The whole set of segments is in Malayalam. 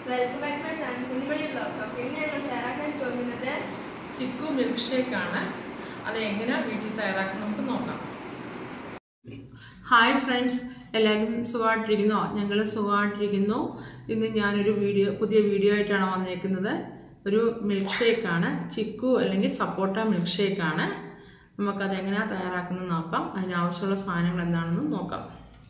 welcome back my channel Kunjumani blogs okay ഇന്ന് ഞങ്ങൾ തയ്യാറാക്കാൻ പോകുന്നത് ചിക്കു മിൽക്ക് ഷേക്കാണ് അത് എങ്ങനെയാണ് വീട്ടിൽ തയ്യാറാക്കുന്നത് നമുക്ക് നോക്കാം ഹായ് ഫ്രണ്ട്സ് എല്ലാവരും സുഖമായിട്ടിരിക്കുന്നോ ഞങ്ങൾ സുഖമായിട്ടിരിക്കുന്നു ഇന്ന് ഞാനൊരു വീഡിയോ പുതിയ വീഡിയോ ആയിട്ടാണ് വന്നേക്കുന്നത് ഒരു മിൽക്ക് ഷേക്കാണ് ചിക്കു അല്ലെങ്കിൽ സപ്പോട്ട മിൽക്ക് ഷേക്കാണ് നമുക്കത് എങ്ങനെയാണ് തയ്യാറാക്കുന്നത് നോക്കാം അതിനാവശ്യമുള്ള സാധനങ്ങൾ എന്താണെന്ന് നോക്കാം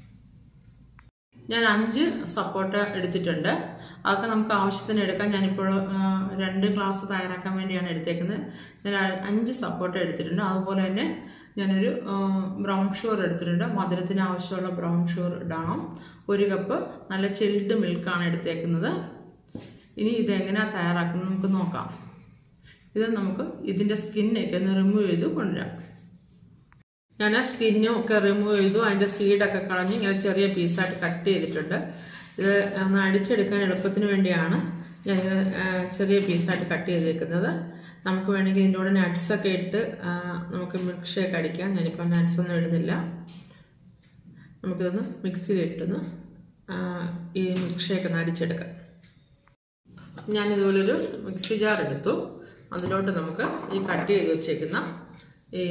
ഞാൻ അഞ്ച് സപ്പോർട്ട എടുത്തിട്ടുണ്ട് അതൊക്കെ നമുക്ക് ആവശ്യത്തിന് എടുക്കാം ഞാനിപ്പോൾ ആ, രണ്ട് ഗ്ലാസ് തയ്യാറാക്കാൻ വേണ്ടിയാണ് എടുത്തേക്കുന്നത് ഞാൻ അ- അഞ്ച് സപ്പോർട്ട എടുത്തിട്ടുണ്ട് അതുപോലെ തന്നെ ഞാനൊരു ആ, ബ്രൗൺ ഷുഗർ എടുത്തിട്ടുണ്ട് മധുരത്തിന് ആവശ്യമുള്ള ബ്രൗൺ ഷുഗർ ഇടണം ഒരു കപ്പ് നല്ല ചിൽഡ് മിൽക്കാണ് എടുത്തേക്കുന്നത് ഇനി ഇതെങ്ങനെയാണ് തയ്യാറാക്കുന്നത് നമുക്ക് നോക്കാം ഇത് നമുക്ക് ഇതിൻ്റെ സ്കിന്നൊക്കെ ഒന്ന് റിമൂവ് ചെയ്ത് കൊണ്ടുവരാം ഞാൻ ആ സ്കിന്നും ഒക്കെ റിമൂവ് ചെയ്തു അതിൻ്റെ സീഡൊക്കെ കളഞ്ഞ് ഇങ്ങനെ ചെറിയ പീസായിട്ട് കട്ട് ചെയ്തിട്ടുണ്ട് ഇത് ഒന്ന് അടിച്ചെടുക്കാൻ എളുപ്പത്തിന് വേണ്ടിയാണ് ഞാൻ ചെറിയ പീസായിട്ട് കട്ട് ചെയ്തേക്കുന്നത് നമുക്ക് വേണമെങ്കിൽ ഇതിൻ്റെ കൂടെ നട്ട്സൊക്കെ ഇട്ട് ആ, നമുക്ക് മിൽക്ക് ഷേക്ക് അടിക്കാം ഞാനിപ്പോൾ nuts ഒന്നും ഇടുന്നില്ല നമുക്കിതൊന്ന് മിക്സിയിലിട്ടൊന്ന് ആ, ഈ മിൽക്ക് ഷേക്ക് ഒന്ന് അടിച്ചെടുക്കാം ഞാനിതുപോലൊരു മിക്സി ജാർ എടുത്തു അതിലോട്ട് നമുക്ക് ഈ കട്ട് ചെയ്ത് വെച്ചേക്കുന്ന ഈ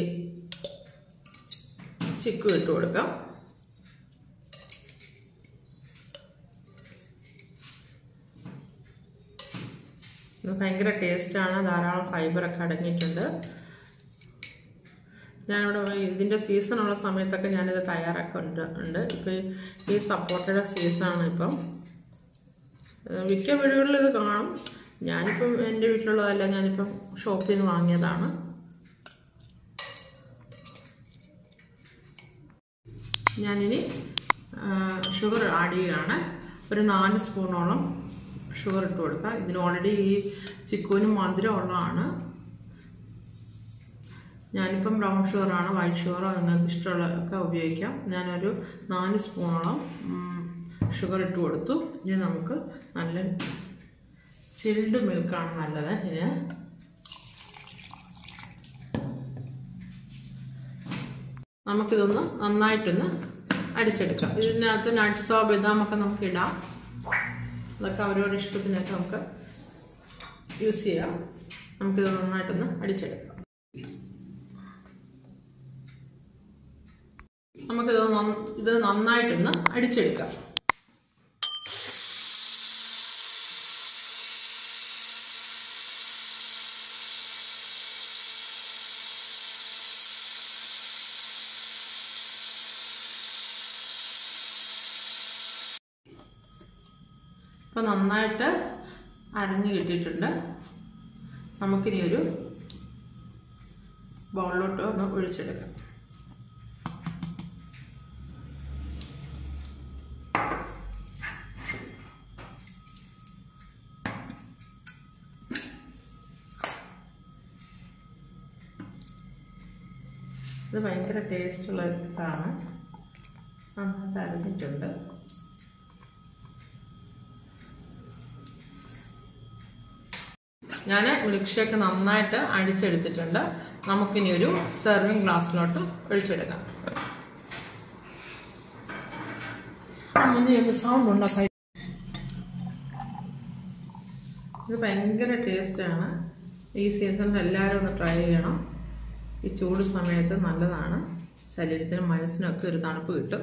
ചിക്കു ഇട്ട് കൊടുക്കാം ഇത് ഭയങ്കര ടേസ്റ്റാണ് ധാരാളം ഫൈബറൊക്കെ അടങ്ങിയിട്ടുണ്ട് ഞാനിവിടെ ഇതിൻ്റെ സീസണുള്ള സമയത്തൊക്കെ ഞാനിത് തയ്യാറാക്കുന്നുണ്ട് ഉണ്ട് ഇപ്പോൾ ഈ സപ്പോർട്ടയുടെ സീസണാണ് ഇപ്പം ഏഹ് മിക്ക വീടുകളിൽ ഇത് കാണും ഞാനിപ്പം എൻ്റെ വീട്ടിലുള്ളതല്ല ഞാനിപ്പം ഷോപ്പിൽ നിന്ന് വാങ്ങിയതാണ് ഞാനിനി ഷുഗർ ആഡ് ചെയ്യുകയാണ് ഒരു നാല് സ്പൂണോളം ഷുഗർ ഇട്ട് കൊടുക്കുക ഇതിന് ഓൾറെഡി ഈ ചിക്കുവിന് മധുരം ഉള്ളതാണ് ഞാനിപ്പം ബ്രൗൺ ഷുഗറാണ് വൈറ്റ് ഷുഗറോ നിങ്ങൾക്ക് ഇഷ്ടമുള്ള ഒക്കെ ഉപയോഗിക്കാം ഞാനൊരു നാല് സ്പൂണോളം ഷുഗർ ഇട്ട് കൊടുത്തു ഇനി നമുക്ക് നല്ല ചിൽഡ് മിൽക്കാണ് നല്ലത് ഇതിന് നമുക്കിതൊന്ന് നന്നായിട്ടൊന്ന് അടിച്ചെടുക്കാം ഇതിനകത്ത് നട്ട്സോ ബദാമൊക്കെ നമുക്ക് ഇടാം അതൊക്കെ അവരവരുടെ ഇഷ്ടത്തിനൊക്കെ നമുക്ക് യൂസ് ചെയ്യാം നമുക്കിത് നന്നായിട്ടൊന്ന് അടിച്ചെടുക്കാം നമുക്കിത് നന്ന- ഇത് നന്നായിട്ടൊന്ന് അടിച്ചെടുക്കാം ഇപ്പം നന്നായിട്ട് അരഞ്ഞു കിട്ടിയിട്ടുണ്ട് നമുക്കിനി ഒരു ബൗളിലോട്ട് ഒന്ന് ഒഴിച്ചെടുക്കാം ഇത് ഭയങ്കര ടേസ്റ്റുള്ള ഇതാണ് നന്നായിട്ട് അരഞ്ഞിട്ടുണ്ട് ഞാൻ മിൽക്ക് ഷേക്ക് നന്നായിട്ട് അടിച്ചെടുത്തിട്ടുണ്ട് നമുക്കിനി ഒരു സെർവിങ് ഗ്ലാസ്സിലോട്ട് ഒഴിച്ചെടുക്കാം സൗണ്ട് ഉണ്ടാക്കാൻ ഇത് ഭയങ്കര ടേസ്റ്റാണ് ഈ സീസണിൽ എല്ലാവരും ഒന്ന് ട്രൈ ചെയ്യണം ഈ ചൂട് സമയത്ത് നല്ലതാണ് ശരീരത്തിനും മനസ്സിനൊക്കെ ഒരു തണുപ്പ് കിട്ടും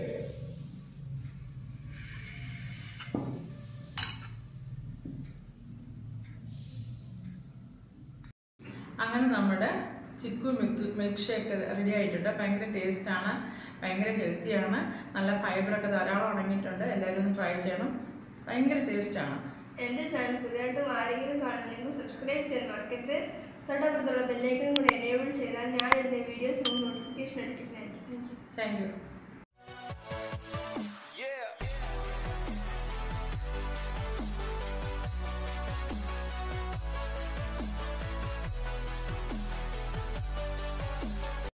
അങ്ങനെ നമ്മുടെ chikoo milk milk shake ready ആയിട്ടുണ്ട് ഭയങ്കര ടേസ്റ്റാണ് ഭയങ്കര ഹെൽത്തിയാണ് നല്ല ഫൈബറൊക്കെ ധാരാളം അടങ്ങിയിട്ടുണ്ട് എല്ലാവരും ഒന്ന് ട്രൈ ചെയ്യണം ഭയങ്കര ടേസ്റ്റാണ് എൻ്റെ ചാനൽ പുതിയതായിട്ടും ആരെങ്കിലും കാണുന്നെങ്കിൽ സബ്സ്ക്രൈബ് ചെയ്യാൻ മറക്കരുത് തൊട്ടപ്പുറത്തുള്ള ബെല്ലൈക്കനും കൂടി എനേബിൾ ചെയ്താൽ ഞാൻ ഇടുന്ന വീഡിയോസ് നോട്ടിഫിക്കേഷൻ അടിക്കുന്നതായിരിക്കും താങ്ക് യു താങ്ക് യു